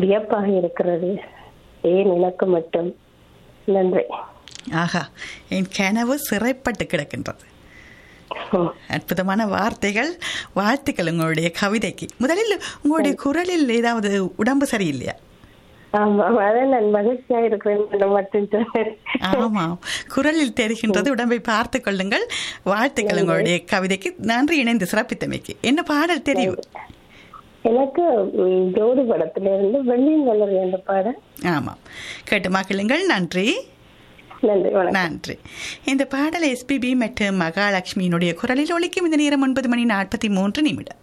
வியப்பாக இருக்கிறது ஏன் எனக்கு மட்டும் நன்றி ஆஹா என் கனவு சிறைப்பட்டு கிடக்கின்றது அற்புதமான வார்த்தைகள் வாழ்த்துக்கள் உங்களுடைய கவிதைக்கு முதலில் உங்களுடைய குரலில் ஏதாவது உடம்பு சரியில்லையா ஆமா அதான் நான் மகிழ்ச்சியா இருக்கிறேன் மட்டும் சொன்னேன் ஆமாம் குரலில் தெரிகின்றது உடம்பை பார்த்து கொள்ளுங்கள் வாழ்த்துக்கள் உங்களுடைய கவிதைக்கு நன்றி இணைந்து சிறப்பித்தமைக்கு என்ன பாடல் தெரியும் எனக்கு ம், ஜோடி படத்துல இருந்து வெள்ளியின் கலர் என்ற பாடல் ஆமாம் கேட்டு மக்களுங்கள் நன்றி நன்றி வணக்கம் நன்றி இந்த பாடல் எஸ்பிபி மற்றும் மகாலட்சுமியினுடைய குரலில் ஒலிக்கும் இந்த நேரம் ஒன்பது மணி நாற்பத்தி மூன்று நிமிடம்